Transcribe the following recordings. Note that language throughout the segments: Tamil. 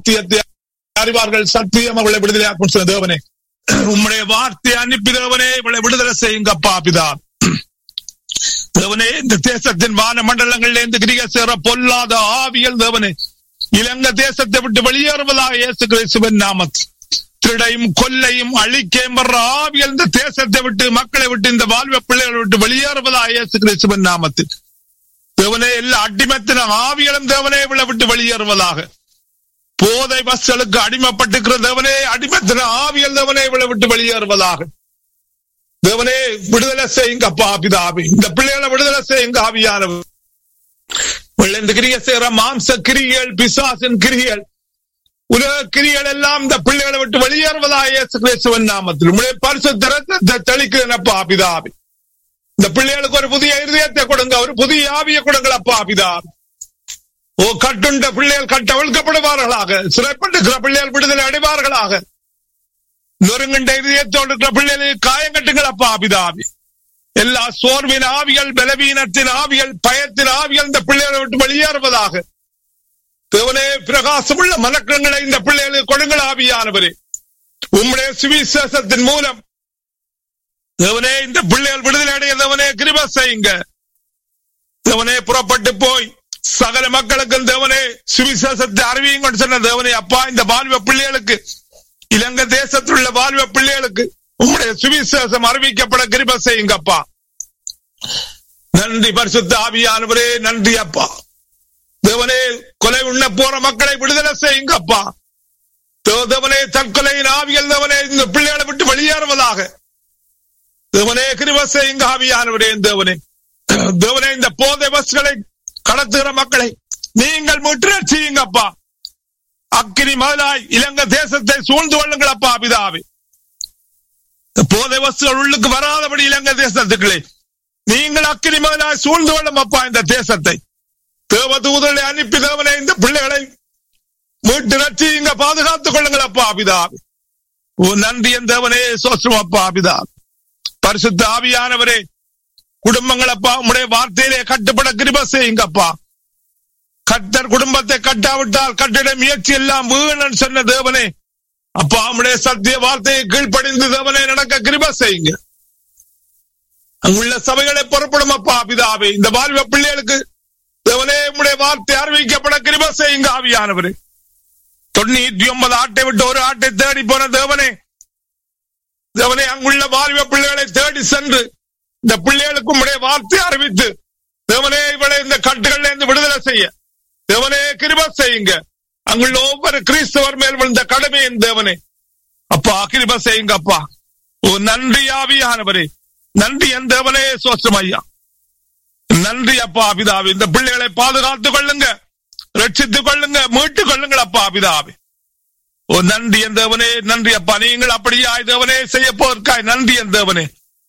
சத்தியத்தை அறிவார்கள் சத்தியம் அவளை விடுதலையாக்கும் சொன்ன தேவனே உம்முடைய வார்த்தை அனுப்பி தேவனே இவளை விடுதலை செய்யுங்கப்பா பிதா தேவனே இந்த தேசத்தின் வான மண்டலங்களில் இந்த கிரிக சேர பொல்லாத ஆவியல் தேவனே இலங்கை தேசத்தை விட்டு வெளியேறுவதாக இயேசு கிறிஸ்துவின் நாமத்தில் திருடையும் கொல்லையும் அழிக்கையும் வர்ற ஆவியல் இந்த தேசத்தை விட்டு மக்களை விட்டு இந்த வாழ்வ பிள்ளைகளை விட்டு வெளியேறுவதாக இயேசு கிறிஸ்துவின் நாமத்தில் தேவனே எல்லா அடிமத்தின ஆவிகளும் தேவனே இவளை விட்டு வெளியேறுவதாக போதை பஸ்களுக்கு அடிமைப்பட்டிருக்கிற தேவனே அடிமத்தின ஆவியல் தேவனே இவளை விட்டு வெளியேறுவதாக தேவனே விடுதலை செய்யுங்க அப்பா பிதாபி இந்த பிள்ளைகளை விடுதலை செய்யுங்க ஆவியானவர் இந்த கிரிய செய்யற மாம்ச கிரிகள் பிசாசின் கிரிகள் உலக கிரிகள் எல்லாம் இந்த பிள்ளைகளை விட்டு வெளியேறுவதா இயேசு கிறிஸ்துவன் நாமத்தில் உங்களுடைய பரிசு திறத்தை தெளிக்கிறேனப்பா பிதாபி இந்த பிள்ளைகளுக்கு ஒரு புதிய இருதயத்தை கொடுங்க ஒரு புதிய ஆவியை கொடுங்களப்பா பிதாபி ஓ கட்டுண்ட பிள்ளைகள் கட்ட ஒழுக்கப்படுவார்களாக சிறைப்பட்டுக்கிற பிள்ளைகள் விடுதலை அடைவார்களாக நொறுங்குண்ட இதயத்தோடு இருக்கிற பிள்ளைகளுக்கு காயம் கட்டுங்களப்பா பிதாபி எல்லா சோர்வின் ஆவிகள் பலவீனத்தின் ஆவிகள் பயத்தின் ஆவிகள் இந்த பிள்ளைகளை விட்டு வெளியேறுவதாக தேவனே பிரகாசமுள்ள மலக்கங்களை இந்த பிள்ளைகளுக்கு கொடுங்கள் ஆவியானவரே உம்முடைய சுவிசேஷத்தின் மூலம் தேவனே இந்த பிள்ளைகள் விடுதலை அடைய தேவனே கிருப செய்யுங்க தேவனே புறப்பட்டு போய் சகல மக்களுக்கும் தேவனே சுவிசேஷத்தை அறிவியுங்க சொன்ன தேவனே அப்பா இந்த வாழ்வ பிள்ளைகளுக்கு இலங்கை தேசத்தில் உள்ள வாழ்வ பிள்ளைகளுக்கு உம்முடைய சுவிசேஷம் அறிவிக்கப்பட கிருப செய்யுங்கப்பா நன்றி பரிசுத்த ஆவியானவரே நன்றி அப்பா தேவனே கொலை உண்ண போற மக்களை விடுதலை செய்யுங்கப்பா தேவனே தற்கொலையின் ஆவியல் தேவனே இந்த பிள்ளைகளை விட்டு வெளியேறுவதாக தேவனே கிருப செய்யுங்க ஆவியானவரே தேவனே தேவனே இந்த போதை பஸ்களை கடத்துகிற மக்களை நீங்கள் முற்ற செய்யுங்கப்பா அக்கினி முதலாய் இலங்கை தேசத்தை சூழ்ந்து கொள்ளுங்களப்பா பிதாவே போதை வசுகள் உள்ளுக்கு வராதபடி இலங்கை தேசத்துக்களே நீங்கள் அக்கினி முதலாய் சூழ்ந்து கொள்ளும் அப்பா இந்த தேசத்தை தேவ தூதர்களை அனுப்பி தேவனை இந்த பிள்ளைகளை மீட்டு ரட்சி இங்க பாதுகாத்துக் கொள்ளுங்கள் அப்பா பிதாவே ஓ நன்றி என் தேவனே சோஸ்ரம் அப்பா பிதா பரிசுத்த ஆவியானவரே குடும்பங்கள் அப்பா உங்களுடைய வார்த்தையிலே கட்டுப்பட கிருப செய்யுங்கப்பா கட்டர் குடும்பத்தை கட்டாவிட்டால் கட்டிட முயற்சி எல்லாம் வீணன் சொன்ன தேவனே அப்பா உம்முடைய சத்திய வார்த்தையை கீழ்ப்படிந்து தேவனே நடக்க கிருப செய்யுங்க அங்குள்ள சபைகளை புறப்படும் அப்பா பிதாவே இந்த வாழ்வ பிள்ளைகளுக்கு தேவனே உம்முடைய வார்த்தை அறிவிக்கப்பட கிருப செய்யுங்க ஆவியானவரே தொண்ணூற்றி ஒன்பது ஆட்டை விட்டு ஒரு ஆட்டை தேடி போன தேவனே தேவனே அங்குள்ள வாழ்வ பிள்ளைகளை தேடி சென்று இந்த பிள்ளைகளுக்கு உம்முடைய வார்த்தை அறிவித்து தேவனே இவளை இந்த கட்டுகள்ல இருந்து விடுதலை செய்ய தேவனே கிருப செய்யுங்க அங்குள்ள ஒவ்வொரு கிறிஸ்தவர் மேல் விழுந்த கடமையின் தேவனே அப்பா கிருப செய்யுங்க அப்பா ஓ நன்றி ஆவியானவரே நன்றி என் தேவனே சோசம் ஐயா நன்றி அப்பா அபிதாவி இந்த பிள்ளைகளை பாதுகாத்துக் கொள்ளுங்க ரட்சித்துக் கொள்ளுங்க மீட்டுக் கொள்ளுங்கள் அப்பா அபிதாவி ஓ நன்றி என் தேவனே நன்றி அப்பா நீங்கள் அப்படியாய் தேவனே செய்ய போவதற்காய் நன்றி என் தேவனே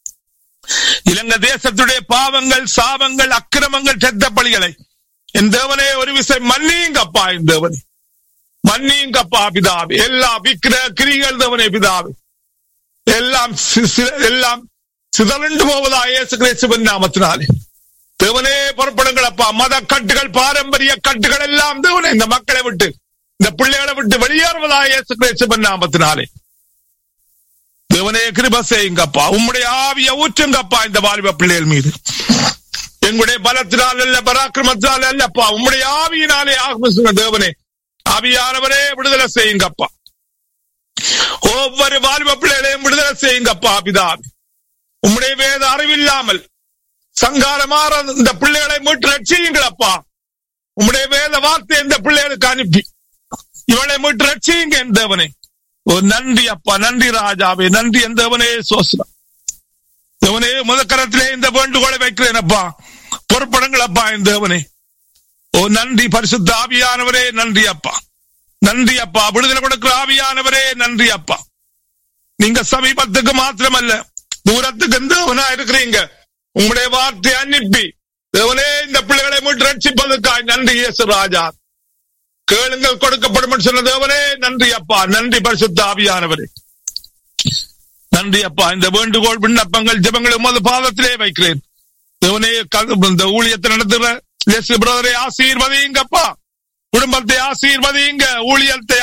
இலங்கை தேசத்துடைய பாவங்கள் சாபங்கள் அக்கிரமங்கள் செத்த பலிகளை என் தேவனே ஒரு விசை மன்னியுங்கப்பா என் தேவனே மன்னியுங்கப்பா பிதாவே எல்லா விக்கிர கிரிகள் தேவனே பிதாவே எல்லாம் எல்லாம் சிதறண்டு போவதா இயேசு கிறிஸ்துவின் நாமத்தினாலே தேவனே புறப்படுங்கள் அப்பா மத கட்டுகள் பாரம்பரிய கட்டுகள் எல்லாம் தேவனே இந்த மக்களை விட்டு இந்த பிள்ளைகளை விட்டு வெளியேறுவதா இயேசு கிறிஸ்துவின் நாமத்தினாலே தேவனே கிருப செய்யுங்கப்பா உம்முடைய ஆவிய ஊற்றுங்கப்பா இந்த வாலிப பிள்ளைகள் மீது எங்களுடைய பலத்தினால் அல்ல பராக்கிரமத்தினால் அல்லப்பா உம்முடைய ஆவியினாலே ஆகும் தேவனே ஆவியானவரே விடுதலை செய்யுங்கப்பா ஒவ்வொரு வாலிப பிள்ளைகளையும் விடுதலை செய்யுங்கப்பா பிதாவி உம்முடைய வேத அறிவில்லாமல் சங்காரமாற இந்த பிள்ளைகளை மீட்டு ரட்சியுங்களப்பா உம்முடைய வேத வார்த்தை இந்த பிள்ளைகளுக்கு அனுப்பி இவளை மீட்டு ரட்சியுங்க என் தேவனே ஓ நன்றி அப்பா நன்றி ராஜாவே நன்றி என் தேவனே சோசனம் தேவனே முதக்கரத்திலே இந்த வேண்டுகோளை வைக்கிறேன் அப்பா பொறுப்படுங்கள் அப்பா என் தேவனே ஓ நன்றி பரிசுத்த ஆவியானவரே நன்றி அப்பா நன்றி அப்பா விடுதலை கொடுக்கிற ஆவியானவரே நன்றி அப்பா நீங்க சமீபத்துக்கு மாத்திரமல்ல தூரத்துக்கு தேவனா இருக்கிறீங்க உங்களுடைய வார்த்தை அனுப்பி தேவனே இந்த பிள்ளைகளை மீட்டு ரட்சிப்பதற்காய் நன்றி இயேசு ராஜா கேளுங்கள் கொடுக்கப்படும் சொன்ன தேவனே நன்றி அப்பா நன்றி பரிசுத்த ஆவியானவரே நன்றி அப்பா இந்த வேண்டுகோள் விண்ணப்பங்கள் ஜெபங்கள் உமது பாதத்திலே வைக்கிறேன் தேவனே இந்த ஊழியத்தை நடத்துகிற பிரதரை ஆசீர்வதிங்கப்பா குடும்பத்தை ஆசீர்வதிங்க ஊழியத்தை